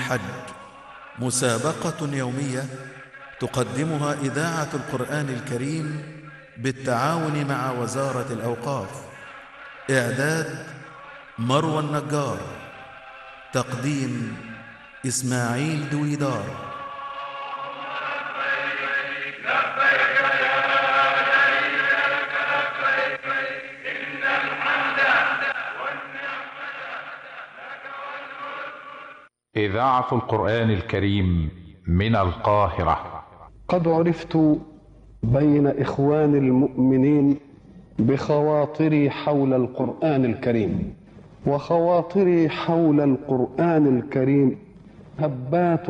الحج مسابقة يومية تقدمها إذاعة القرآن الكريم بالتعاون مع وزارة الأوقاف إعداد مروى النجار تقديم إسماعيل دويدار إذاعة القرآن الكريم من القاهرة قد عرفت بين إخوان المؤمنين بخواطري حول القرآن الكريم وخواطري حول القرآن الكريم هبات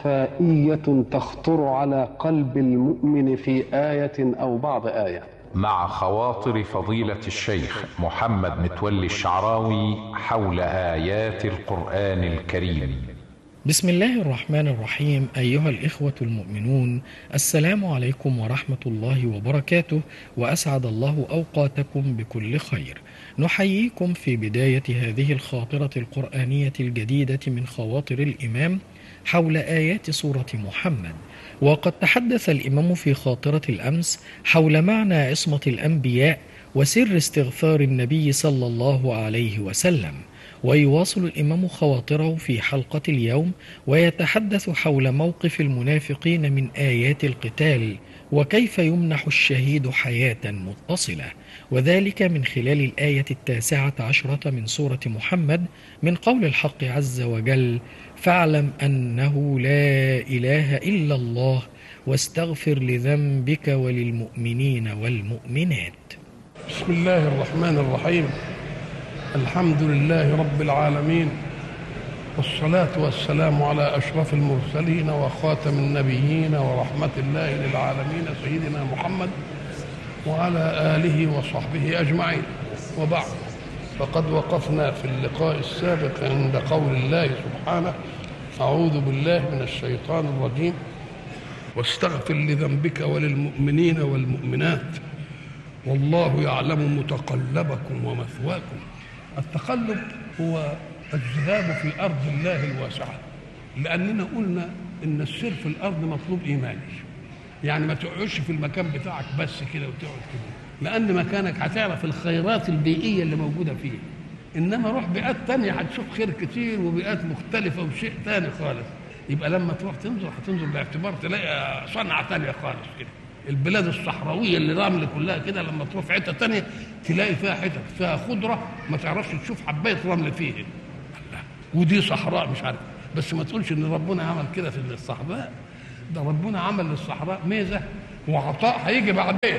صفائية تخطر على قلب المؤمن في آية أو بعض آية مع خواطر فضيلة الشيخ محمد متولي الشعراوي حول آيات القرآن الكريم بسم الله الرحمن الرحيم أيها الإخوة المؤمنون السلام عليكم ورحمة الله وبركاته وأسعد الله أوقاتكم بكل خير نحييكم في بداية هذه الخاطرة القرآنية الجديدة من خواطر الإمام حول آيات سورة محمد وقد تحدث الإمام في خاطرة الأمس حول معنى عصمة الأنبياء وسر استغفار النبي صلى الله عليه وسلم ويواصل الإمام خواطره في حلقة اليوم ويتحدث حول موقف المنافقين من آيات القتال وكيف يمنح الشهيد حياة متصلة وذلك من خلال الآية التاسعة عشرة من سورة محمد من قول الحق عز وجل فاعلم أنه لا إله إلا الله واستغفر لذنبك وللمؤمنين والمؤمنات بسم الله الرحمن الرحيم الحمد لله رب العالمين والصلاة والسلام على أشرف المرسلين وخاتم النبيين ورحمة الله للعالمين سيدنا محمد وعلى آله وصحبه أجمعين وبعد فقد وقفنا في اللقاء السابق عند قول الله سبحانه أعوذ بالله من الشيطان الرجيم واستغفر لذنبك وللمؤمنين والمؤمنات والله يعلم متقلبكم ومثواكم التقلب هو الذهاب في أرض الله الواسعة لأننا قلنا إن السير في الأرض مطلوب إيماني يعني ما تقعدش في المكان بتاعك بس كده وتقعد كده لأن مكانك هتعرف الخيرات البيئية اللي موجودة فيه إنما روح بيئات تانية هتشوف خير كتير وبيئات مختلفة وشيء تاني خالص يبقى لما تروح تنظر هتنظر باعتبار تلاقي صنعة تانية خالص كده البلاد الصحراوية اللي رمل كلها كده لما تروح في حتة تانية تلاقي فيها حتت فيها خضرة ما تعرفش تشوف حباية رمل فيه ودي صحراء مش عارف بس ما تقولش ان ربنا عمل كده في الصحراء ده ربنا عمل للصحراء ميزة وعطاء هيجي بعدين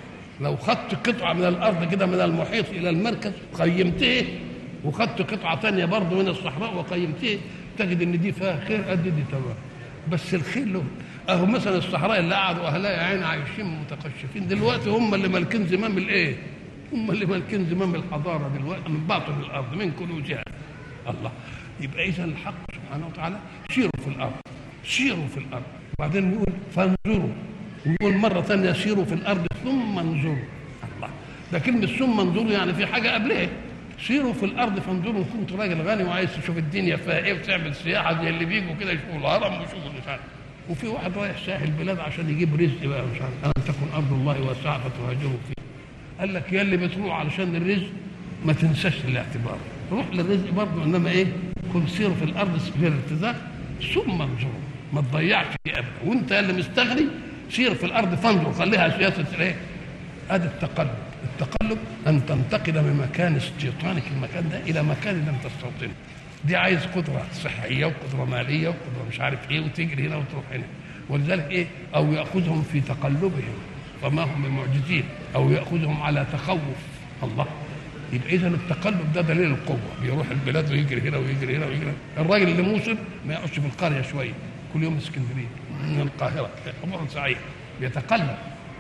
لو خدت قطعة من الأرض كده من المحيط إلى المركز قيمته وخدت قطعة تانية برضه من الصحراء وقيمته تجد إن دي فيها خير قد دي تمام بس الخير له أهو مثلا الصحراء اللي قعدوا أهلها يا عين عايشين متقشفين دلوقتي هم اللي مالكين زمام الإيه؟ هم اللي مالكين زمام الحضارة دلوقتي من باطن الأرض من كنوزها الله يبقى إذا الحق سبحانه وتعالى سيروا في الأرض سيروا في الأرض بعدين يقول فانظروا ويقول مرة ثانية سيروا في الأرض ثم انظروا الله ده كلمة ثم انظروا يعني في حاجة قبلها سيروا في الأرض فانظروا إن كنت راجل غني وعايز تشوف الدنيا فيها إيه وتعمل سياحة زي اللي بيجوا كده يشوفوا الهرم ويشوفوا مش عارف وفي واحد رايح ساحل البلاد عشان يجيب رزق بقى مش عارف ألم تكن أرض الله واسعة فتهاجروا فيها قال لك يا اللي بتروح علشان الرزق ما تنساش الاعتبار روح للرزق برضه انما ايه كن سيروا في الارض في الارتزاق ثم انظروا ما تضيعش دي ابدا وانت اللي مستغني سير في الارض فانظر خليها سياسه الايه؟ ادي التقلب التقلب ان تنتقل من مكان استيطانك المكان ده الى مكان لم تستوطنه دي عايز قدره صحيه وقدره ماليه وقدره مش عارف ايه وتجري هنا وتروح هنا ولذلك ايه او ياخذهم في تقلبهم فما هم بمعجزين او ياخذهم على تخوف الله يبقى اذا التقلب ده دليل القوه بيروح البلاد ويجري هنا ويجري هنا ويجري هنا. الراجل اللي موصل ما يقعدش في القريه شويه كل يوم اسكندريه من القاهره امور سعيد بيتقلب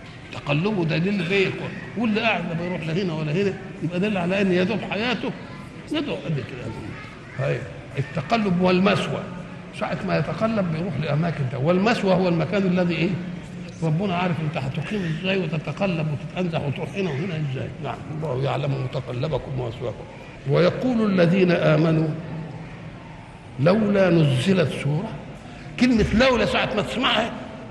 تقلبه دليل فيه القوه واللي قاعد لا بيروح لا هنا ولا هنا يبقى دل على ان يدوب حياته يدوب قد كده هاي التقلب والمسوى ساعة ما يتقلب بيروح لأماكن ده والمسوى هو المكان الذي إيه؟ ربنا عارف أنت هتقيم إزاي وتتقلب وتتأنزح وتروح هنا وهنا إزاي نعم الله يعلم متقلبكم ومسواكم ويقول الذين آمنوا لولا نزلت سوره كلمه لولا ساعه ما تسمعها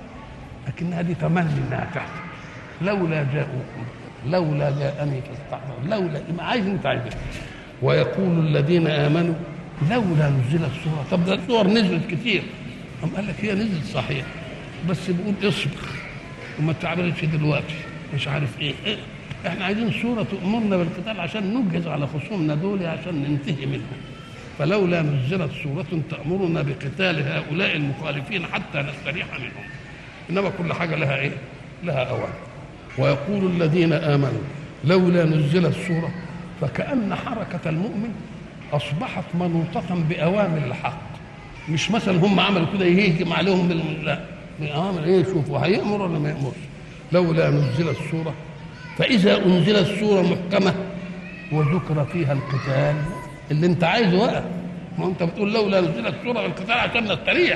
لكنها دي تمني انها تحصل لولا جاءوكم لولا جاءني فاستحضر لولا ما عايز انت عايز ويقول الذين امنوا لولا نزلت سوره طب ده السور نزلت كتير أم قال لك هي نزلت صحيح بس بيقول اصبر وما تعملش دلوقتي مش عارف ايه, إيه؟ احنا عايزين سوره تامرنا بالقتال عشان نجهز على خصومنا دول عشان ننتهي منهم فلولا نزلت سوره تامرنا بقتال هؤلاء المخالفين حتى نستريح منهم انما كل حاجه لها ايه لها اوان ويقول الذين امنوا لولا نزلت سوره فكان حركه المؤمن اصبحت منوطه باوامر الحق مش مثلا هم عملوا كده يهجم عليهم بال... لا بأوامر ايه شوفوا هيأمر ولا ما يأمرش لولا نزلت سوره فاذا انزلت سوره محكمه وذكر فيها القتال اللي انت عايزه بقى ما انت بتقول لولا نزلت سوره القتال عشان نستريح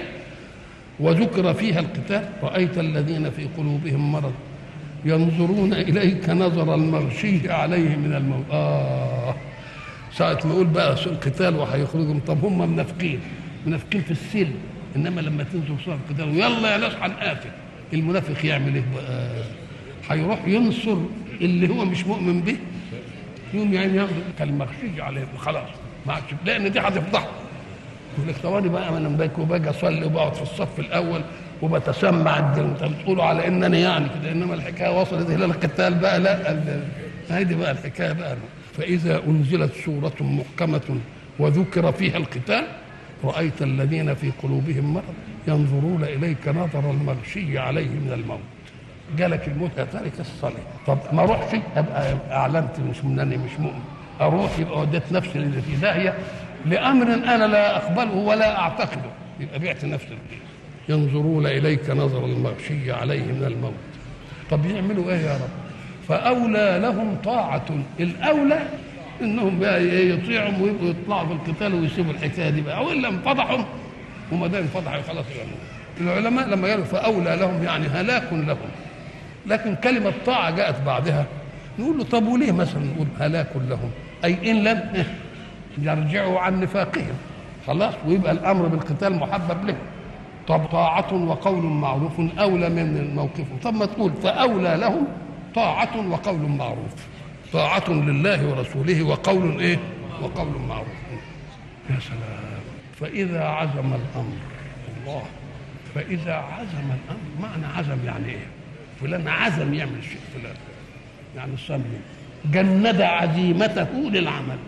وذكر فيها القتال رأيت الذين في قلوبهم مرض ينظرون إليك نظر المغشي عليه من الموت آه ساعة ما يقول بقى القتال وهيخرجهم طب هم منافقين منافقين في السلم إنما لما تنزل صورة القتال ويلا يا ناس هنقاتل المنافق يعمل إيه بقى؟ هيروح ينصر اللي هو مش مؤمن به يوم يعني ياخد كالمغشي عليه خلاص ما عادش لأن دي هتفضحه يقول لك ثواني بقى انا باجي وباجي اصلي وبقعد في الصف الاول وبتسمع انت بتقولوا على انني يعني كده انما الحكايه وصلت الى القتال بقى لا هذه بقى الحكايه بقى فاذا انزلت سوره محكمه وذكر فيها القتال رايت الذين في قلوبهم مرض ينظرون اليك نظر المغشي عليه من الموت جالك الموت يا تارك الصلاه طب ما اروحش ابقى اعلنت مش منني مش مؤمن اروح يبقى وديت نفسي اللي في داهيه لامر انا لا اقبله ولا اعتقده يبقى بعت نفسي ينظرون اليك نظر المغشي عليه من الموت طب يعملوا ايه يا رب فاولى لهم طاعه الاولى انهم بقى يطيعهم ويبقوا يطلعوا في القتال ويسيبوا الحكايه دي بقى والا انفضحوا وما دام انفضحوا خلاص يعني العلماء لما قالوا فاولى لهم يعني هلاك لهم لكن كلمه طاعه جاءت بعدها نقول له طب وليه مثلا نقول هلاك لهم اي ان لم يرجعوا عن نفاقهم خلاص ويبقى الامر بالقتال محبب لهم طب طاعة وقول معروف أولى من موقفهم طب ما تقول فأولى لهم طاعة وقول معروف طاعة لله ورسوله وقول إيه وقول معروف يا سلام فإذا عزم الأمر الله فإذا عزم الأمر معنى عزم يعني إيه فلان عزم يعمل شيء فلان يعني صمم جند عزيمته للعمل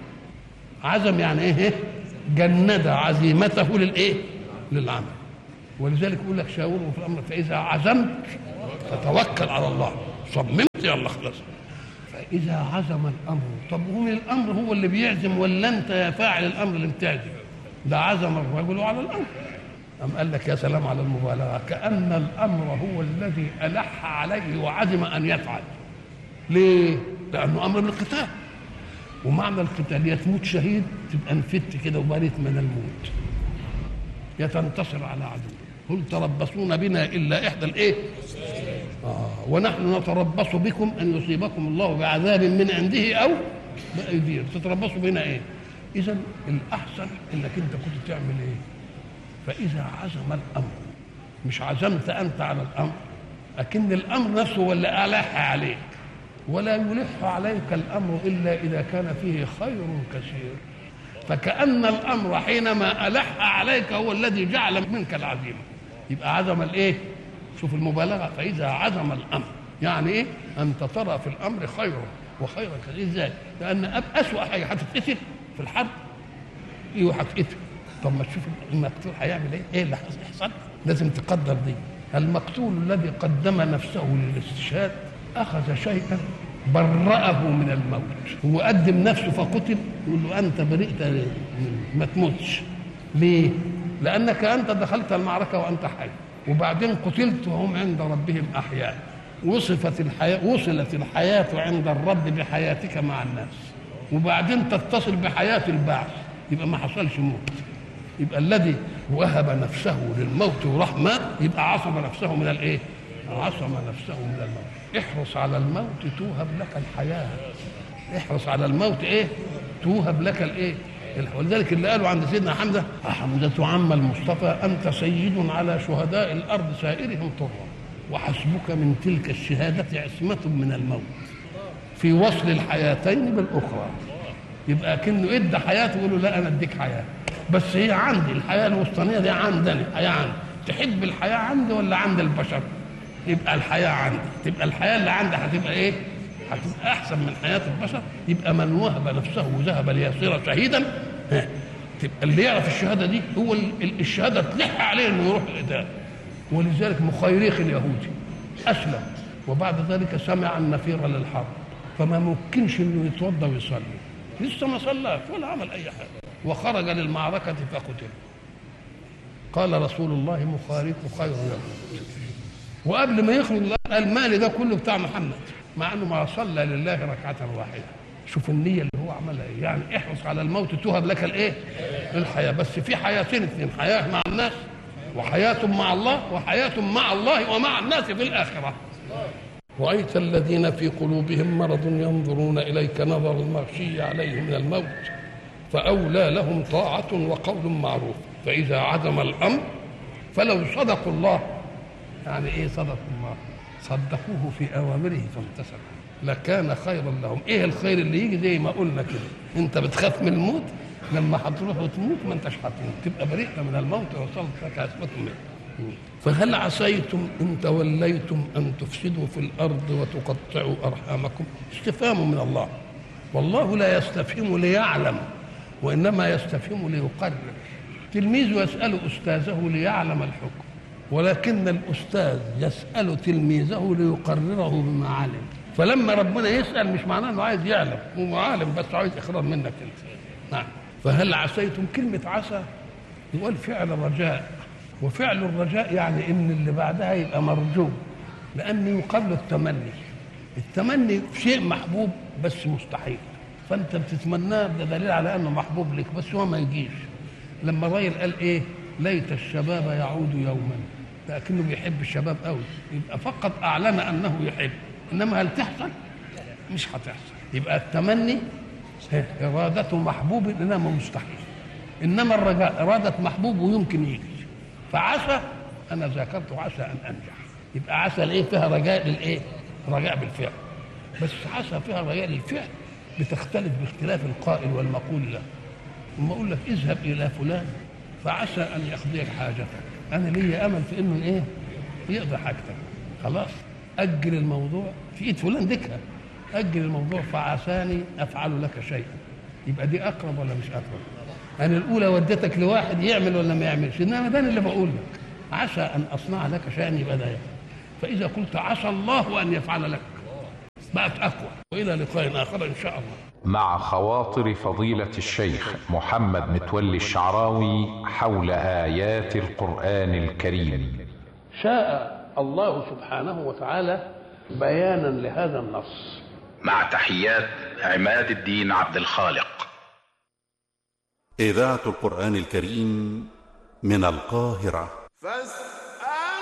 عزم يعني ايه جند عزيمته للايه للعمل ولذلك يقول لك شاوره في الامر فاذا عزمت فتوكل على الله صممت يلا خلاص فاذا عزم الامر طب هو من الامر هو اللي بيعزم ولا انت يا فاعل الامر اللي بتعزم ده عزم الرجل على الامر أم قال لك يا سلام على المبالغة كأن الأمر هو الذي ألح عليه وعزم أن يفعل ليه؟ لأنه أمر بالقتال ومعنى القتال يا تموت شهيد تبقى انفدت كده وبريت من الموت يا تنتصر على عدو قل تربصون بنا الا احدى الايه آه ونحن نتربص بكم ان يصيبكم الله بعذاب من عنده او بايديهم تتربصوا بنا ايه اذا الاحسن انك انت كنت تعمل ايه فاذا عزم الامر مش عزمت انت على الامر لكن الامر نفسه هو اللي الح عليك ولا يلح عليك الامر الا اذا كان فيه خير كثير فكأن الأمر حينما ألح عليك هو الذي جعل منك العزيمة يبقى عزم الإيه؟ شوف المبالغة فإذا عزم الأمر يعني إيه؟ أنت ترى في الأمر خيرا وخيرا كثير إزاي؟ لأن أسوأ حاجة هتتقتل في الحرب إيه هتتقتل طب ما تشوف المقتول هيعمل إيه؟ إيه اللي هيحصل؟ لازم تقدر دي المقتول الذي قدم نفسه للاستشهاد أخذ شيئا برأه من الموت هو قدم نفسه فقتل يقول له أنت برئت ما تموتش ليه؟ لأنك أنت دخلت المعركة وأنت حي وبعدين قتلت وهم عند ربهم أحياء وصفت الحياة وصلت الحياة عند الرب بحياتك مع الناس وبعدين تتصل بحياة البعث يبقى ما حصلش موت يبقى الذي وهب نفسه للموت وراح مات يبقى عصم نفسه من الايه؟ عصم نفسه من الموت احرص على الموت توهب لك الحياة احرص على الموت ايه توهب لك الايه ولذلك اللي قالوا عند سيدنا حمزه حمزه عم المصطفى انت سيد على شهداء الارض سائرهم طرا وحسبك من تلك الشهاده عصمه من الموت في وصل الحياتين بالاخرى يبقى كأنه ادى حياته يقول له لا انا اديك حياه بس هي عندي الحياه الوسطانيه دي عندنا حياه عندي تحب الحياه عندي ولا عند البشر يبقى الحياه عندي تبقى الحياه اللي عندي هتبقى ايه هتبقى احسن من حياه البشر يبقى من وهب نفسه وذهب ليصير شهيدا ها، تبقى اللي يعرف الشهاده دي هو ال- الشهاده تلح عليه انه يروح القتال ولذلك مخيريخ اليهودي اسلم وبعد ذلك سمع النفير للحرب فما ممكنش انه يتوضا ويصلي لسه ما صلاش ولا عمل اي حاجه وخرج للمعركه فقتل قال رسول الله مخارق خير يهود وقبل ما يخرج قال المال ده كله بتاع محمد مع انه ما صلى لله ركعه واحده شوف النيه اللي هو عملها ايه يعني احرص على الموت تهب لك الايه الحياه بس في حياتين اثنين حياه مع الناس وحياه مع الله وحياه مع الله ومع الناس في الاخره رأيت الذين في قلوبهم مرض ينظرون إليك نظر المغشي عليه من الموت فأولى لهم طاعة وقول معروف فإذا عزم الأمر فلو صدقوا الله يعني إيه صدقوا الله صدقوه في أوامره فامتثلوا لكان خيرا لهم إيه الخير اللي يجي زي ما قلنا كده أنت بتخاف من الموت لما هتروح وتموت ما انتش هتموت تبقى بريئة من الموت وصلت لك عصمة منه فهل عسيتم ان توليتم ان تفسدوا في الارض وتقطعوا ارحامكم استفهام من الله والله لا يستفهم ليعلم وانما يستفهم ليقرر تلميذ يسال استاذه ليعلم الحكم ولكن الاستاذ يسال تلميذه ليقرره بما علم فلما ربنا يسال مش معناه انه عايز يعلم هو عالم بس عايز اقرار منك انت نعم فهل عسيتم كلمه عسى يقول فعل رجاء وفعل الرجاء يعني ان اللي بعدها يبقى مرجو لان يقابله التمني التمني شيء محبوب بس مستحيل فانت بتتمناه ده دليل على انه محبوب لك بس هو ما يجيش لما الراجل قال ايه ليت الشباب يعود يوما لكنه بيحب الشباب قوي يبقى فقط اعلن انه يحب انما هل تحصل مش هتحصل يبقى التمني ها، ارادته محبوب انما مستحيل انما الرجاء اراده محبوب ويمكن يجي فعسى انا ذاكرت عسى ان انجح يبقى عسى الايه فيها رجاء للايه رجاء بالفعل بس عسى فيها رجاء للفعل بتختلف باختلاف القائل والمقول له لما اقول لك اذهب الى فلان فعسى ان يقضيك حاجتك انا لي امل في انه ايه يقضي حاجتك خلاص اجل الموضوع في ايد فلان ديكها اجل الموضوع فعساني افعل لك شيئا يبقى دي اقرب ولا مش اقرب انا الاولى وديتك لواحد يعمل ولا ما يعملش انما ده أنا اللي بقول لك عسى ان اصنع لك شيئا يبقى ده يعمل. فاذا قلت عسى الله ان يفعل لك بقت اقوى والى لقاء اخر ان شاء الله مع خواطر فضيلة الشيخ محمد متولي الشعراوي حول آيات القرآن الكريم شاء الله سبحانه وتعالى بيانا لهذا النص مع تحيات عماد الدين عبد الخالق إذاعة القرآن الكريم من القاهرة فاستمعوا